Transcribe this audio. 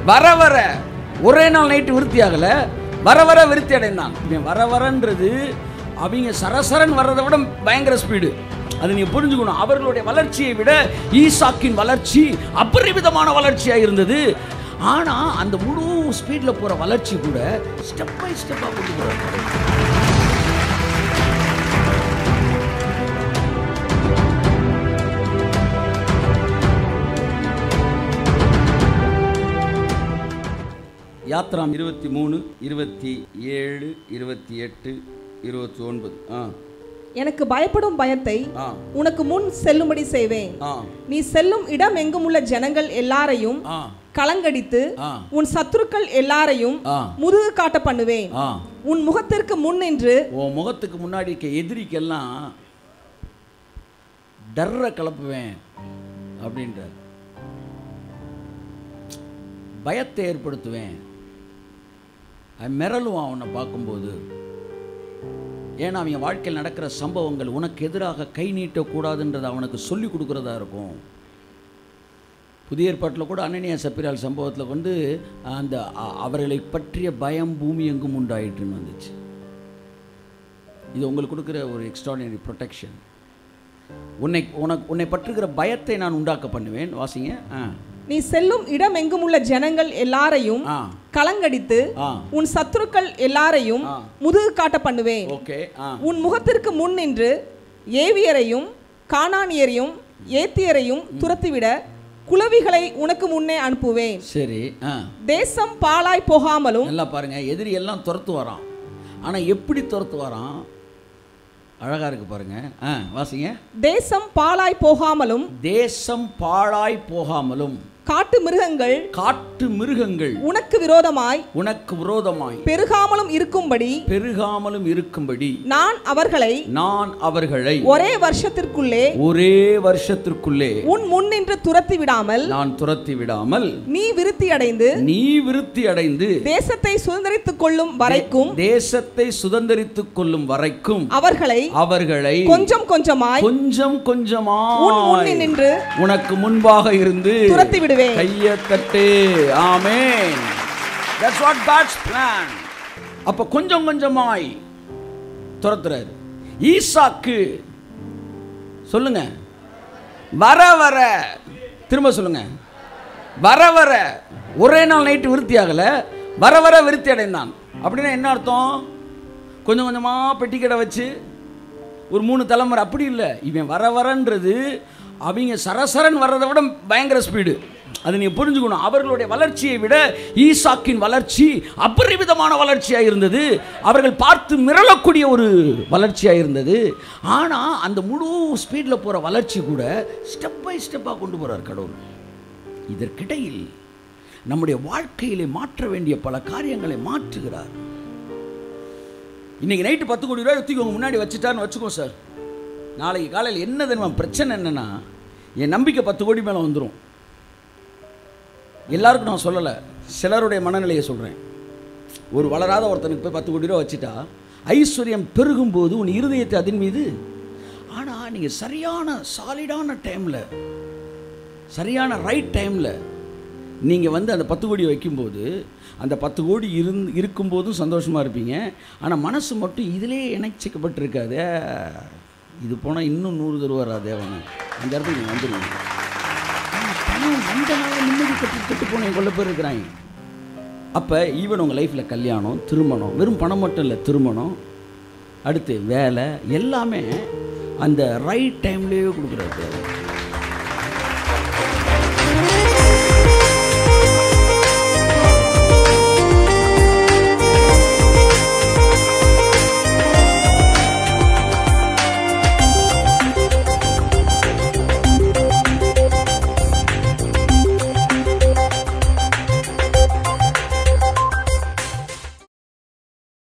வர வர ஒரே நாள் நைட்டு விருத்தி ஆகல வர வர விருத்தி அடைந்தான் இவன் வர வரன்றது அவங்க சரசரன் வர்றதை விட பயங்கர ஸ்பீடு அது நீங்க புரிஞ்சுக்கணும் அவர்களுடைய வளர்ச்சியை விட ஈசாக்கின் வளர்ச்சி அபரிமிதமான வளர்ச்சியா இருந்தது ஆனா அந்த முழு ஸ்பீட்ல போற வளர்ச்சி கூட ஸ்டெப் பை ஸ்டெப்பா கொண்டு போறாரு யாத்ராம் இருபத்தி மூணு இருபத்தி ஏழு இருபத்தி எட்டு இருபத்தி ஒன்பது ஆ எனக்கு பயப்படும் பயத்தை ஆ உனக்கு முன் செல்லும்படி செய்வேன் ஆ நீ செல்லும் இடம் எங்கும் உள்ள ஜனங்கள் எல்லாரையும் ஆ கலங்கடித்து ஆ உன் சத்துருக்கள் எல்லாரையும் ஆ முதுகு காட்ட பண்ணுவேன் ஆ உன் முகத்திற்கு முன் நின்று உன் முகத்துக்கு முன்னாடி இருக்க எதிரிக்கெல்லாம் டர்ரை கலப்புவேன் அப்படின்றார் பயத்தை ஏற்படுத்துவேன் அவன் மிரளுவான் அவனை பார்க்கும்போது ஏன்னா அவன் வாழ்க்கையில் நடக்கிற சம்பவங்கள் உனக்கு எதிராக கை நீட்டக்கூடாதுன்றதை அவனுக்கு சொல்லி கொடுக்குறதா இருக்கும் புதிய ஏற்பாட்டில் கூட அனனியா சப்பிரால் சம்பவத்தில் வந்து அந்த அ- அவர்களை பற்றிய பயம் பூமி எங்கும் உண்டாயிற்றுன்னு வந்துச்சு இது உங்களுக்கு கொடுக்குற ஒரு எக்ஸ்ட்ராடினரி ப்ரொடெக்ஷன் உன்னை உனக்கு உன்னை பற்றுகிற பயத்தை நான் உண்டாக்க பண்ணுவேன் வாசிங்க ஆ நீ செல்லும் இடம் எங்கும் உள்ள ஜனங்கள் எல்லாரையும் ஆ கலங்கடித்து ஆ உன் சத்துருக்கள் எல்லாரையும் ஆ. முதுகு காட்ட பண்ணுவேன் ஓகே ஆ உன் முகத்திற்கு முன் நின்று ஏவியரையும் கானானியரையும் ஏத்தியரையும் துரத்திவிட குளவிகளை உனக்கு முன்னே அனுப்புவேன் சரி ஆ தேசம் பாழாய் போகாமலும் நல்லா பாருங்க எதிரி எல்லாம் துரத்து வரான் ஆனால் எப்படி துரத்து வரான் அழகா இருக்கு பாருங்க ஆ வாசிங்க தேசம் பாழாய் போகாமலும் தேசம் பாழாய் போகாமலும் காட்டு மிருகங்கள் காட்டு மிருகங்கள் உனக்கு விரோதமாய் உனக்கு விரோதமாய் பெருகாமலும் இருக்கும்படி பெருகாமலும் இருக்கும்படி நான் அவர்களை நான் அவர்களை ஒரே வருஷத்திற்குள்ளே ஒரே வருஷத்திற்குள்ளே உன் முன் நின்று துரத்தி விடாமல் நான் துரத்தி விடாமல் நீ விருத்தி அடைந்து நீ விருத்தி அடைந்து தேசத்தை சுதந்திரித்துக் கொள்ளும் வரைக்கும் தேசத்தை சுதந்திரித்துக் கொள்ளும் வரைக்கும் அவர்களை அவர்களை கொஞ்சம் கொஞ்சமாய் கொஞ்சம் உன் கொஞ்சமாய் முன்னே நின்று உனக்கு முன்பாக இருந்து துரத்தி விடுவேன் கைய தட்டு amen that's what God's plan அப்ப கொஞ்சம் கொஞ்சமாய் துரத்துறாரு ஈசாக்கு சொல்லுங்க வர வர திரும்ப சொல்லுங்க வர வர ஒரே நாள் நைட்டு விருத்தி ஆகல வர வர விருத்தி அடைந்தான் அப்படின்னா என்ன அர்த்தம் கொஞ்சம் கொஞ்சமாக பெட்டி கடை வச்சு ஒரு மூணு தலைமுறை அப்படி இல்லை இவன் வர வரன்றது அவங்க சரசரன் வர்றதை விட பயங்கர ஸ்பீடு அது நீங்கள் புரிஞ்சுக்கணும் அவர்களுடைய வளர்ச்சியை விட ஈசாக்கின் வளர்ச்சி அபரிமிதமான வளர்ச்சியாக இருந்தது அவர்கள் பார்த்து மிரளக்கூடிய ஒரு வளர்ச்சியாக இருந்தது ஆனால் அந்த முழு ஸ்பீடில் போகிற வளர்ச்சி கூட ஸ்டெப் பை ஸ்டெப்பாக கொண்டு போகிறார் கடவுள் இதற்கிடையில் நம்முடைய வாழ்க்கையிலே மாற்ற வேண்டிய பல காரியங்களை மாற்றுகிறார் இன்னைக்கு நைட்டு பத்து கோடி ரூபாய் தூக்கி உங்க முன்னாடி வச்சுட்டான்னு வச்சுக்கோ சார் நாளைக்கு காலையில் என்ன தெரியுமா பிரச்சனை என்னன்னா என் நம்பிக்கை பத்து கோடி மேலே வந்துடும் எல்லாருக்கும் நான் சொல்லலை சிலருடைய மனநிலையை சொல்கிறேன் ஒரு வளராத ஒருத்தனுக்கு போய் பத்து கோடி ரூபா வச்சுட்டா ஐஸ்வர்யம் பெருகும்போது உன் இருதயத்தை அதன் மீது ஆனால் நீங்கள் சரியான சாலிடான டைமில் சரியான ரைட் டைமில் நீங்கள் வந்து அந்த பத்து கோடி வைக்கும்போது அந்த பத்து கோடி இருந் இருக்கும்போதும் சந்தோஷமாக இருப்பீங்க ஆனால் மனசு மட்டும் இதிலே இணைச்சிக்கப்பட்டிருக்காது இது போனால் இன்னும் நூறு தருவாரா தேவன் அந்த இடத்துக்கு நீங்கள் வந்துடுவீங்க ஆனா, பணம் வந்தனால நிம்மதி கட்டு கெட்டு போன கொள்ள பேர் இருக்கிறாங்க அப்போ ஈவன் உங்கள் லைஃப்பில் கல்யாணம் திருமணம் வெறும் பணம் மட்டும் இல்லை திருமணம் அடுத்து வேலை எல்லாமே அந்த ரைட் டைம்லேயே கொடுக்குறாரு